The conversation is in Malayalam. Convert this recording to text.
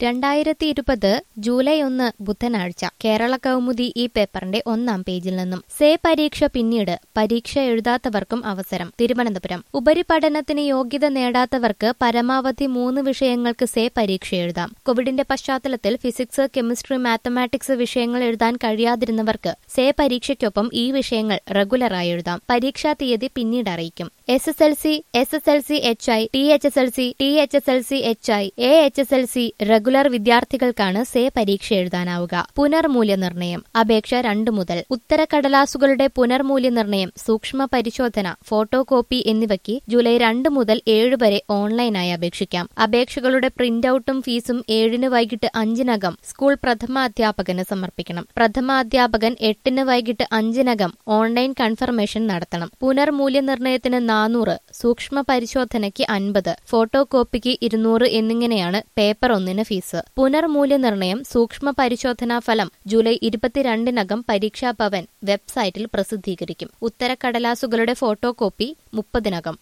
രണ്ടായിരത്തി ഇരുപത് ജൂലൈ ഒന്ന് ബുധനാഴ്ച കേരള കൗമുദി ഈ പേപ്പറിന്റെ ഒന്നാം പേജിൽ നിന്നും സേ പരീക്ഷ പിന്നീട് പരീക്ഷ എഴുതാത്തവർക്കും അവസരം തിരുവനന്തപുരം ഉപരിപഠനത്തിന് യോഗ്യത നേടാത്തവർക്ക് പരമാവധി മൂന്ന് വിഷയങ്ങൾക്ക് സേ പരീക്ഷ എഴുതാം കോവിഡിന്റെ പശ്ചാത്തലത്തിൽ ഫിസിക്സ് കെമിസ്ട്രി മാത്തമാറ്റിക്സ് വിഷയങ്ങൾ എഴുതാൻ കഴിയാതിരുന്നവർക്ക് സേ പരീക്ഷയ്ക്കൊപ്പം ഈ വിഷയങ്ങൾ റെഗുലറായി എഴുതാം പരീക്ഷാ തീയതി പിന്നീട് അറിയിക്കും S S L C S S L C H I T H S L C T H S L C H I A H S L C regular വിദ്യാർത്ഥികൾക്കാണ് സേ പരീക്ഷ എഴുതാനാവുക പുനർമൂല്യനിർണ്ണയം അപേക്ഷ രണ്ടു മുതൽ ഉത്തരക്കടലാസുകളുടെ പുനർമൂല്യനിർണ്ണയം സൂക്ഷ്മ പരിശോധന ഫോട്ടോ കോപ്പി എന്നിവയ്ക്ക് ജൂലൈ രണ്ട് മുതൽ ഏഴ് വരെ ഓൺലൈനായി അപേക്ഷിക്കാം അപേക്ഷകളുടെ പ്രിന്റൌട്ടും ഫീസും ഏഴിന് വൈകിട്ട് അഞ്ചിനകം സ്കൂൾ പ്രഥമ അധ്യാപകന് സമർപ്പിക്കണം പ്രഥമ അധ്യാപകൻ എട്ടിന് വൈകിട്ട് അഞ്ചിനകം ഓൺലൈൻ കൺഫർമേഷൻ നടത്തണം പുനർമൂല്യനിർണ്ണയത്തിന് നാനൂറ് സൂക്ഷ്മ പരിശോധനയ്ക്ക് അൻപത് ഫോട്ടോ കോപ്പിക്ക് ഇരുന്നൂറ് എന്നിങ്ങനെയാണ് പേപ്പർ ഒന്നിന് ഫീസ് പുനർമൂല്യനിർണ്ണയം സൂക്ഷ്മ പരിശോധനാ ഫലം ജൂലൈ ഇരുപത്തിരണ്ടിനകം പരീക്ഷാ ഭവൻ വെബ്സൈറ്റിൽ പ്രസിദ്ധീകരിക്കും ഉത്തരക്കടലാസുകളുടെ ഫോട്ടോ കോപ്പി മുപ്പതിനകം